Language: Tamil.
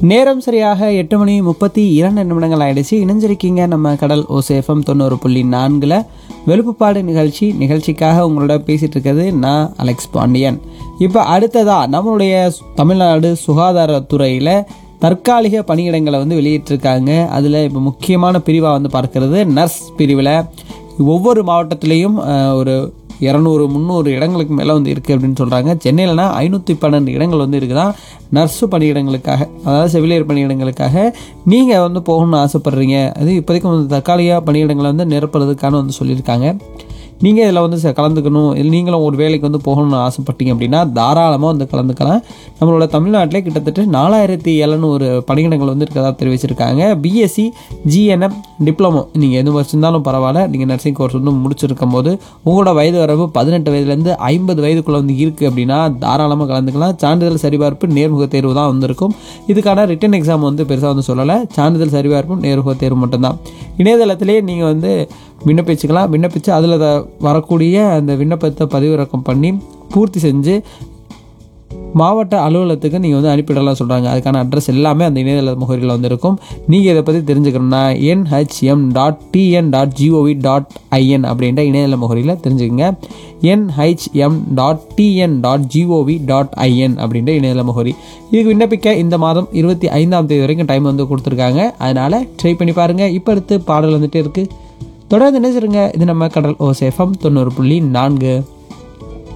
நேரம் சரியாக எட்டு மணி முப்பத்தி இரண்டு நிமிடங்கள் ஆயிடுச்சு இணைஞ்சிருக்கீங்க நம்ம கடல் ஓசேஃபம் தொண்ணூறு புள்ளி நான்கில் வெளுப்புப்பாடு நிகழ்ச்சி நிகழ்ச்சிக்காக உங்களோட பேசிட்டு இருக்கிறது நான் அலெக்ஸ் பாண்டியன் இப்போ அடுத்ததா நம்மளுடைய தமிழ்நாடு சுகாதாரத்துறையில் தற்காலிக பணியிடங்களை வந்து வெளியிட்டிருக்காங்க அதில் இப்போ முக்கியமான பிரிவாக வந்து பார்க்கறது நர்ஸ் பிரிவில் ஒவ்வொரு மாவட்டத்திலையும் அஹ், ஒரு இரநூறு முந்நூறு இடங்களுக்கு மேலே வந்து இருக்குது அப்படின்னு சொல்கிறாங்க சென்னையிலனா ஐநூற்றி பன்னெண்டு இடங்கள் வந்து இருக்குதான் நர்ஸு பணியிடங்களுக்காக அதாவது செவிலியர் பணியிடங்களுக்காக நீங்கள் வந்து போகணும்னு ஆசைப்பட்றீங்க அது இப்போதைக்கு வந்து தற்காலிக பணியிடங்களை வந்து நிரப்புறதுக்கான வந்து சொல்லியிருக்காங்க நீங்கள் இதில் வந்து ச- கலந்துக்கணும் இல்லை நீங்களும் ஒரு வேலைக்கு வந்து போகணும்னு ஆசைப்பட்டீங்க அப்படின்னா தாராளமாக வந்து கலந்துக்கலாம் நம்மளோட தமிழ்நாட்டிலே கிட்டத்தட்ட நாலாயிரத்தி எழுநூறு பணியிடங்கள் வந்து இருக்கதா தெரிவிச்சிருக்காங்க பிஎஸ்சி ஜிஎன்எம் டிப்ளமோ நீங்கள் எது வச்சிருந்தாலும் பரவாயில்ல நீங்கள் நர்சிங் கோர்ஸ் வந்து முடிச்சிருக்கும் போது உங்களோட வயது வரவு பதினெட்டு வயதுலேருந்து ஐம்பது வயதுக்குள்ளே வந்து இருக்குது அப்படின்னா தாராளமாக கலந்துக்கலாம் சான்றிதழ் சரிபார்ப்பு நேர்முக தேர்வு தான் வந்திருக்கும் இதுக்கான ரிட்டன் எக்ஸாம் வந்து பெருசாக வந்து சொல்லலை சான்றிதழ் சரிபார்ப்பும் நேர்முக தேர்வு மட்டும்தான் இணையதளத்திலேயே நீங்கள் வந்து விண்ணப்பிச்சுக்கலாம் விண்ணப்பித்து அதில் வரக்கூடிய அந்த விண்ணப்பத்தை பதிவிறக்கம் பண்ணி பூர்த்தி செஞ்சு மாவட்ட அலுவலகத்துக்கு நீங்கள் வந்து அனுப்பிடலாம் சொல்கிறாங்க அதுக்கான அட்ரஸ் எல்லாமே அந்த இணையதள முகவரியில் வந்து இருக்கும் நீங்கள் இதை பற்றி தெரிஞ்சுக்கணும்னா NHM dot TN dot GOV dot IN அப்படின்ற இணையதள முகவரியில் தெரிஞ்சுக்கங்க NHM dot TN dot GOV dot IN அப்படின்ற இணையதள முகவரி இதுக்கு விண்ணப்பிக்க இந்த மாதம் இருபத்தி ஐந்தாம் தேதி வரைக்கும் டைம் வந்து கொடுத்துருக்காங்க அதனால் ட்ரை பண்ணி பாருங்கள் இப்போ அடுத்து பாடல் வந்துட்டு இருக்குது தொடர்ந்து நினைச்சிருங்க இது நம்ம கடல் ஓசேஃபம் தொண்ணூறு புள்ளி நான்கு